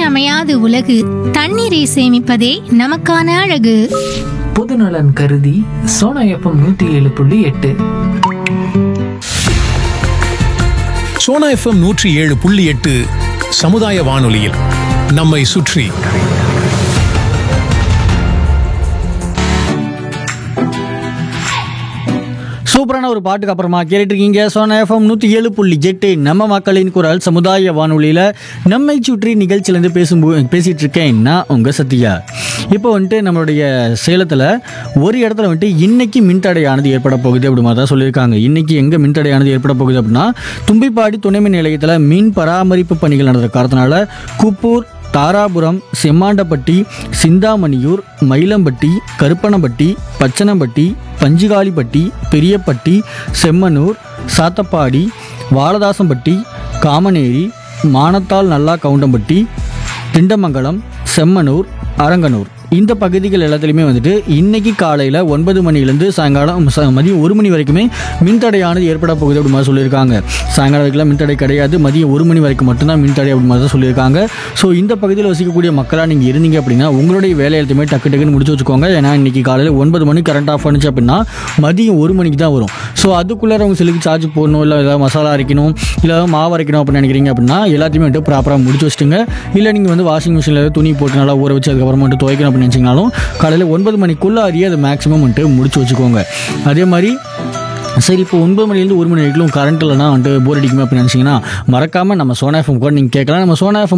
இன்றியமையாத உலகு தண்ணீரை சேமிப்பதே நமக்கான அழகு பொதுநலன் கருதி சோனா எஃப்எம் நூத்தி ஏழு புள்ளி எட்டு சோனா எஃப்எம் நூற்றி ஏழு புள்ளி எட்டு சமுதாய வானொலியில் நம்மை சுற்றி சூப்பரான ஒரு பாட்டுக்கு அப்புறமா கேட்டுட்டு இருக்கீங்க சோனா எஃப்எம் நூற்றி ஏழு புள்ளி எட்டு நம்ம மக்களின் குரல் சமுதாய வானொலியில் நம்மை சுற்றி நிகழ்ச்சியிலேருந்து பேசும்போது பேசிகிட்டு இருக்கேன் நான் உங்கள் சத்யா இப்போ வந்துட்டு நம்மளுடைய சேலத்தில் ஒரு இடத்துல வந்துட்டு இன்னைக்கு மின்தடையானது ஏற்பட போகுது அப்படி மாதிரி தான் சொல்லியிருக்காங்க இன்னைக்கு எங்கே மின்தடையானது ஏற்பட போகுது அப்படின்னா தும்பிப்பாடி துணைமின் நிலையத்தில் மின் பராமரிப்பு பணிகள் நடந்த காரணத்தினால குப்பூர் தாராபுரம் செம்மாண்டப்பட்டி சிந்தாமணியூர் மயிலம்பட்டி கருப்பனம்பட்டி பச்சனம்பட்டி பஞ்சுகாலிப்பட்டி பெரியப்பட்டி செம்மனூர் சாத்தப்பாடி வாலதாசம்பட்டி காமனேரி மானத்தால் நல்லா கவுண்டம்பட்டி திண்டமங்கலம் செம்மனூர் அரங்கனூர் இந்த பகுதிகள் எல்லாத்துலேயுமே வந்துட்டு இன்னைக்கு காலையில் ஒன்பது மணிலேருந்து சாயங்காலம் ச- மதியம் ஒரு மணி வரைக்குமே மின்தடையானது ஏற்பட போகுது அப்படி மாதிரி சொல்லியிருக்காங்க சாயங்காலம் வரைக்கும் மின்தடை கிடையாது மதியம் ஒரு மணி வரைக்கும் மட்டும்தான் மின்தடை அப்படி மாதிரி தான் சொல்லியிருக்காங்க ஸோ இந்த பகுதியில் வசிக்கக்கூடிய மக்களாக நீங்கள் இருந்தீங்க அப்படின்னா உங்களுடைய வேலை எல்லாத்தையுமே டக்கு டக்குன்னு முடிச்சு வச்சுக்கோங்க ஏன்னா இன்னைக்கு காலையில் ஒன்பது மணிக்கு கரண்ட் ஆஃப் பண்ணுச்சு அப்படின்னா மதியம் ஒரு மணிக்கு தான் வரும் ஸோ அதுக்குள்ளே அவங்க செல்லுக்கு சார்ஜ் போடணும் இல்லை ஏதாவது மசாலா அரைக்கணும் இல்லை ஏதாவது மாவு அரைக்கணும் அப்படின்னு நினைக்கிறீங்க அப்படின்னா எல்லாத்தையுமே வந்துட்டு ப்ராப்பராக முடிச்சு வச்சுட்டுங்க இல்லை நீங்கள் வந்து வாஷிங் மிஷினில் துணி போட்டு நல்லா ஊற வச்சு அதுக்கப்புறமா வந்துட்டு துவைக்கணும் அப்படின்னு நினச்சிங்கனாலும் காலையில் ஒன்பது மணிக்குள்ளாரியே அதை மேக்ஸிமம் வந்துட்டு முடிச்சு வச்சுக்கோங்க அதே மாதிரி சரி இப்போ ஒன்பது மணிலேருந்து ஒரு மணி வரைக்கும் கரண்ட் இல்லைனா வந்துட்டு போர் அடிக்குமே அப்படின்னு நினச்சிங்கன்னா மறக்காமல் நம்ம சோனா எஃப்எம் கூட நீங்கள் கேட்கலாம் நம்ம சோனா எஃப்எம்